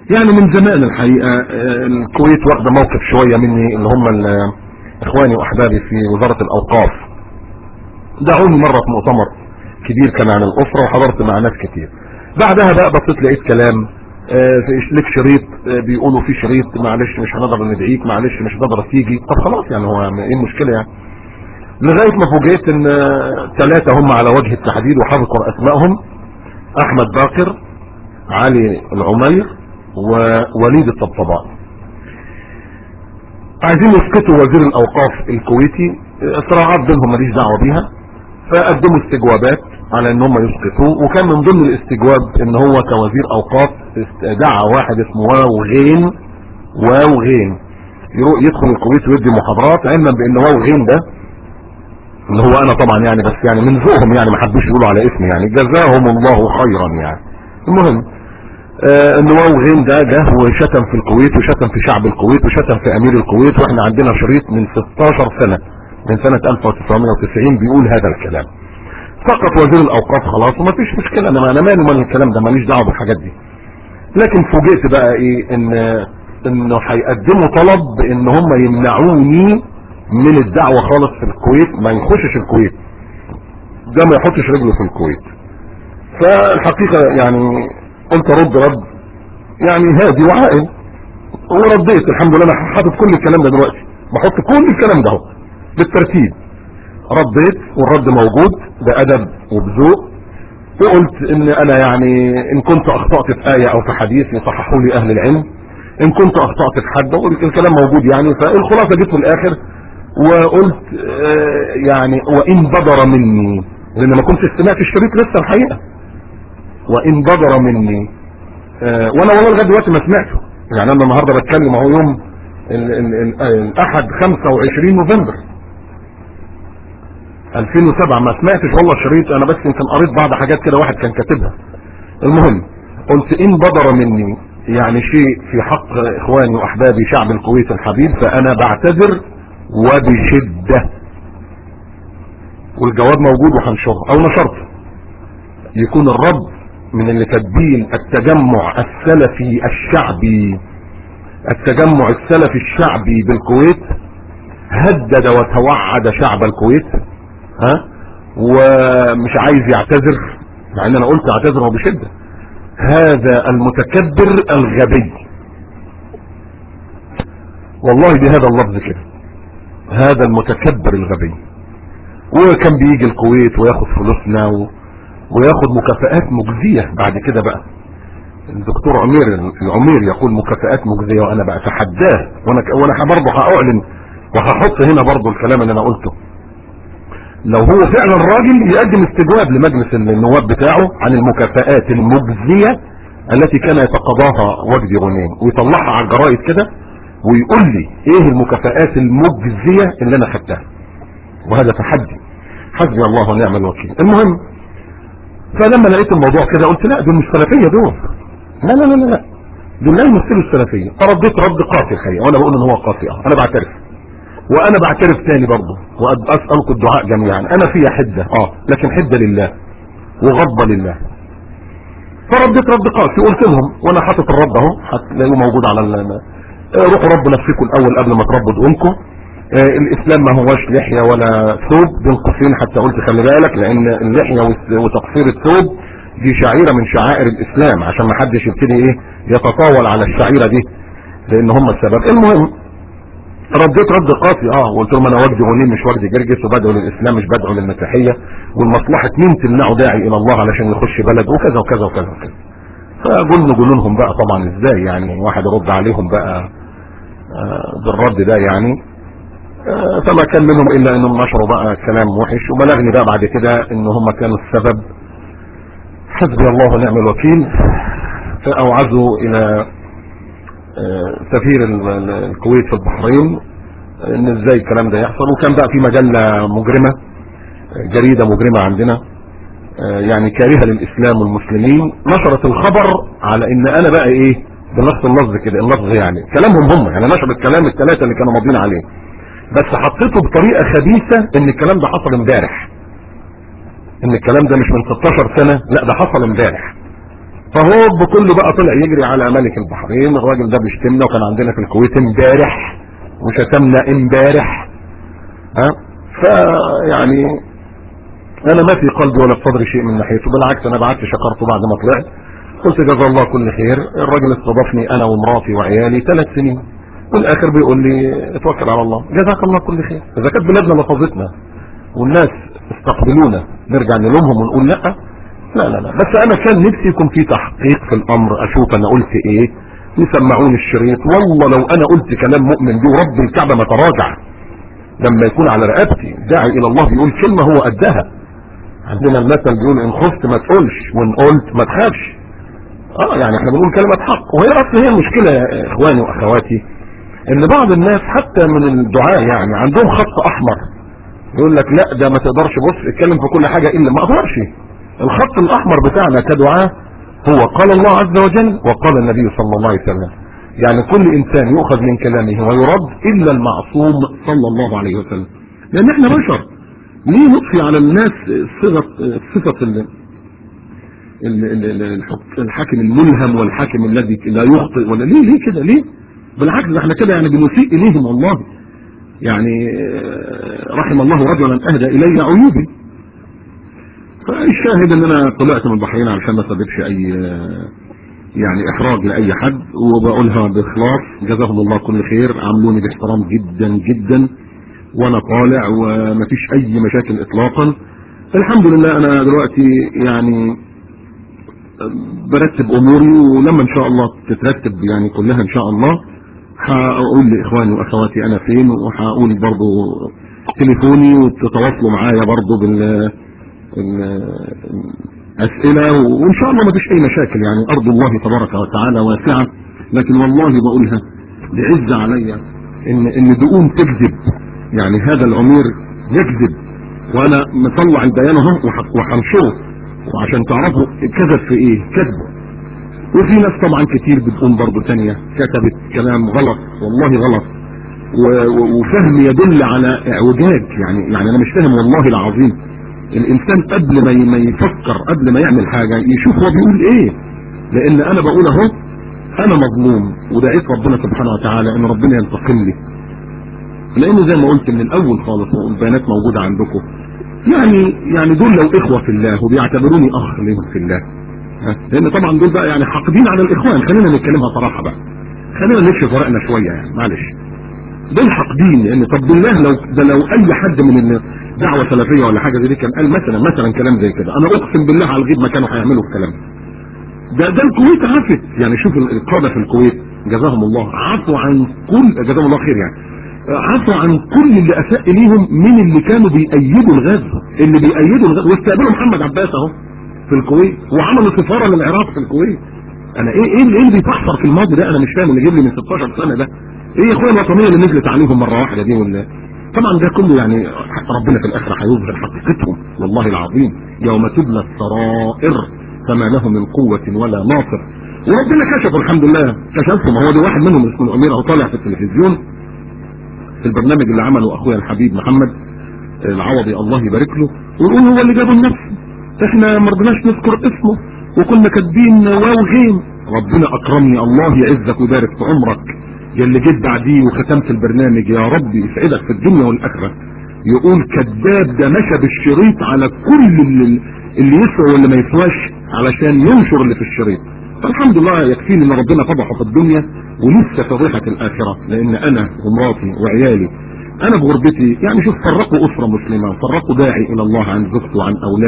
يعني من زمان الحقيقة آه، الكويت واخدة موقف شوية مني اللي هم ال- اخواني واحبابي في وزارة الاوقاف دعوني مرة في مؤتمر كبير كان عن الاسرة وحضرت مع ناس كتير بعدها بقى بصيت لقيت كلام آه، في- لك شريط آه، بيقولوا في شريط معلش مش هنقدر ندعيك معلش مش هنقدر تيجي طب خلاص يعني هو ايه المشكلة يعني لغاية ما فوجئت ان ثلاثة هم على وجه التحديد وحذكر اسمائهم احمد باقر علي العمير ووليد الطبطباني عايزين يسقطوا وزير الاوقاف الكويتي صراعات بينهم ماليش دعوه بيها فقدموا استجوابات على ان هم يسقطوه وكان من ضمن الاستجواب ان هو كوزير اوقاف است- دعا واحد اسمه واو غين واو غين يروح يدخل الكويت ويدي محاضرات علما بان واو غين ده اللي هو انا طبعا يعني بس يعني من ذوقهم يعني ما حبوش يقولوا على اسمي يعني جزاهم الله خيرا يعني المهم آه ان واو غين ده جه وشتم في الكويت وشتم في شعب الكويت وشتم في امير الكويت واحنا عندنا شريط من 16 سنة من سنة 1990 بيقول هذا الكلام سقط وزير الاوقاف خلاص وما فيش مشكلة انا انا مالي مال الكلام ده ماليش دعوه بالحاجات دي لكن فوجئت بقى ايه ان انه هيقدموا طلب ان هم يمنعوني من الدعوة خالص في الكويت ما يخشش الكويت ده ما يحطش رجله في الكويت فالحقيقة يعني قلت رد رد يعني هادي وعاقل ورديت الحمد لله انا حاطط كل الكلام ده دلوقتي بحط كل الكلام ده اهو بالترتيب رديت والرد موجود بأدب وبذوق وقلت ان انا يعني ان كنت اخطأت في آية او في حديث يصححوا لي اهل العلم ان كنت اخطأت في حد وقلت الكلام موجود يعني فالخلاصة جيت في الاخر وقلت آه يعني وان بدر مني لان ما كنتش سمعت الشريط لسه الحقيقة وان بدر مني آه وانا والله لغايه دلوقتي ما سمعته يعني انا النهارده بتكلم اهو يوم ال ال ال الاحد 25 نوفمبر 2007 ما سمعتش والله الشريط انا بس يمكن قريت بعض حاجات كده واحد كان كاتبها المهم قلت ان بدر مني يعني شيء في حق اخواني واحبابي شعب الكويت الحبيب فانا بعتذر وبشدة والجواب موجود وهنشره او نشرته يكون الرد من اللي كاتبين التجمع السلفي الشعبي التجمع السلفي الشعبي بالكويت هدد وتوعد شعب الكويت ها ومش عايز يعتذر مع ان انا قلت اعتذر بشدة هذا المتكبر الغبي والله بهذا اللفظ كده هذا المتكبر الغبي وكان بيجي الكويت وياخد فلوسنا و... وياخد مكافآت مجزية بعد كده بقى الدكتور عمير العمير يقول مكافآت مجزية وانا بقى اتحداه وانا وانا برضه هاعلن وهحط هنا برضه الكلام اللي انا قلته لو هو فعلا راجل يقدم استجواب لمجلس النواب بتاعه عن المكافآت المجزية التي كان يتقاضاها وجدي غنيم ويطلعها على الجرايد كده ويقول لي ايه المكافآت المجزية اللي انا خدتها وهذا تحدي حسبي الله ونعم الوكيل المهم فلما لقيت الموضوع كده قلت لا دول مش سلفية دول لا لا لا لا دول لا يمثلوا السلفية فرديت رد قاسي الحقيقة وانا بقول ان هو قاسي اه انا بعترف وانا بعترف تاني برضه واسألكم الدعاء جميعا انا فيها حدة اه لكن حدة لله وغضبة لله فرديت رد قاسي وقلت لهم وانا حاطط الرد اهو هتلاقوه موجود على ال روحوا ربوا نفسكم الاول قبل ما تربوا دقونكم آه الاسلام ما هوش لحية ولا ثوب بين قوسين حتى قلت خلي بالك لان اللحية وتقصير الثوب دي شعيرة من شعائر الاسلام عشان ما حدش يبتدي ايه يتطاول على الشعيرة دي لان هم السبب المهم رديت رد قاسي اه وقلت لهم انا وجدي غنيم مش وجدي جرجس وبدعو للاسلام مش بدعو للمسيحية والمصلحة مين تمنعه داعي الى الله علشان يخش بلد وكذا وكذا وكذا وكذا فقلنا جنونهم بقى طبعا ازاي يعني واحد يرد عليهم بقى آه بالرد ده يعني آه فما كان منهم الا انهم نشروا بقى كلام وحش وبلغني بقى بعد كده ان هم كانوا السبب حسبي الله ونعم الوكيل فاوعزوا الى آه سفير الكويت في البحرين ان ازاي الكلام ده يحصل وكان بقى في مجلة مجرمة جريدة مجرمة عندنا يعني كارهة للاسلام والمسلمين نشرت الخبر على ان انا بقى ايه بنفس اللفظ كده اللفظ يعني كلامهم هم يعني نشر الكلام الثلاثة اللي كانوا ماضيين عليه بس حطيته بطريقة خبيثة ان الكلام ده حصل امبارح ان الكلام ده مش من 16 سنة لا ده حصل امبارح فهو بكل بقى طلع يجري على ملك البحرين الراجل ده بيشتمنا وكان عندنا في الكويت امبارح وشتمنا امبارح ها فيعني انا ما في قلبي ولا في صدري شيء من ناحيته بالعكس انا بعت شكرته بعد ما طلعت قلت جزا الله كل خير الراجل استضافني انا ومراتي وعيالي ثلاث سنين والاخر بيقول لي اتوكل على الله جزاك الله كل خير اذا كانت بلادنا لفظتنا والناس استقبلونا نرجع نلومهم ونقول لا لا لا لا بس انا كان نفسي يكون في تحقيق في الامر اشوف انا قلت ايه يسمعوني الشريط والله لو انا قلت كلام مؤمن بيه ورب الكعبة ما تراجع لما يكون على رقبتي داعي الى الله بيقول كلمة هو قدها عندنا المثل بيقول ان خفت ما تقولش وان قلت ما تخافش اه يعني احنا بنقول كلمة حق وهي اصل هي المشكلة يا اخواني واخواتي ان بعض الناس حتى من الدعاء يعني عندهم خط احمر يقول لك لا ده ما تقدرش بص اتكلم في كل حاجة الا ما اقدرش الخط الاحمر بتاعنا كدعاء هو قال الله عز وجل وقال النبي صلى الله عليه وسلم يعني كل انسان يؤخذ من كلامه ويرد الا المعصوم صلى الله عليه وسلم لان احنا بشر ليه نطفي على الناس صفة صفة ال- ال- ال- ال- الحك- الحاكم الملهم والحاكم الذي لا يخطئ ولا ليه ليه كده ليه بالعكس ده احنا كده يعني بنسيء اليهم والله يعني آه، رحم الله رجلا اهدى الي عيوبي فالشاهد ان انا طلعت من البحرين علشان ما سببش اي آه، يعني احراج لاي حد وبقولها باخلاص جزاهم الله كل خير عاملوني باحترام جدا جدا وانا طالع ومفيش اي مشاكل اطلاقا الحمد لله انا دلوقتي يعني برتب اموري ولما ان شاء الله تترتب يعني كلها ان شاء الله هقول لاخواني واخواتي انا فين وهقول برضو تليفوني وتتواصلوا معايا برضو بال الاسئله وان شاء الله ما فيش اي مشاكل يعني ارض الله تبارك وتعالى واسعه لكن والله بقولها بعز عليا ان ان دقون تكذب يعني هذا الامير يكذب وانا مطلع البيان اهو وح- وهنشره وعشان تعرفوا كذب في ايه كذب وفي ناس طبعا كتير بتقوم برضو تانية كتبت كلام غلط والله غلط و- و- وفهم يدل على اعوجاج يعني يعني انا مش فاهم والله العظيم الانسان قبل ما ي- ما يفكر قبل ما يعمل حاجة يشوف هو بيقول ايه لان انا بقول اهو انا مظلوم ودعيت ربنا سبحانه وتعالى ان ربنا ينتقم لي لان زي ما قلت من الاول خالص والبيانات موجودة عندكم يعني يعني دول لو اخوة في الله وبيعتبروني اخ لهم في الله ها؟ لان طبعا دول بقى يعني حاقدين على الاخوان خلينا نتكلمها صراحة بقى خلينا نمشي ورقنا شوية يعني معلش دول حاقدين لان طب بالله لو ده لو اي حد من الدعوة سلفية ولا حاجة زي دي كان قال مثلا مثلا كلام زي كده انا اقسم بالله على الغيب ما كانوا هيعملوا الكلام ده ده الكويت عفت يعني شوف القادة في الكويت جزاهم الله عفوا عن كل جزاهم الله خير يعني عفوا عن كل اللي اساء اليهم من اللي كانوا بيأيدوا الغزو اللي بيأيدوا الغزو واستقبلوا محمد عباس اهو في الكويت وعملوا سفارة للعراق في الكويت انا ايه ايه اللي, إيه اللي بيتحصر في الماضي ده انا مش فاهم اللي جاب لي من 16 سنة ده ايه يا اخويا الوطنية اللي نزلت عليهم مرة واحدة دي ولا طبعا ده كله يعني ربنا في الاخرة هيظهر حقيقتهم والله العظيم يوم تبلى السرائر فما له من قوة ولا ناصر وربنا كشفه الحمد لله كشفهم هو ده واحد منهم اسمه الامير اهو طالع في التلفزيون في البرنامج اللي عمله اخويا الحبيب محمد العوضي الله يبارك له ويقول هو اللي جابه النفس احنا ما رضناش نذكر اسمه وكنا كاتبين واو غيم ربنا اكرمني الله يعزك ويبارك في عمرك يا اللي جيت بعديه وختمت البرنامج يا رب يسعدك في الدنيا والاخره يقول كذاب ده مشى بالشريط على كل اللي, اللي يسوى واللي ما يسواش علشان ينشر اللي في الشريط فالحمد لله يكفيني ان ربنا فضحه في الدنيا ولسه فضيحة الاخرة لان انا ومراتي وعيالي انا بغربتي يعني شوف فرقوا اسرة مسلمة فرقوا داعي الى الله عن زوجته وعن اولادي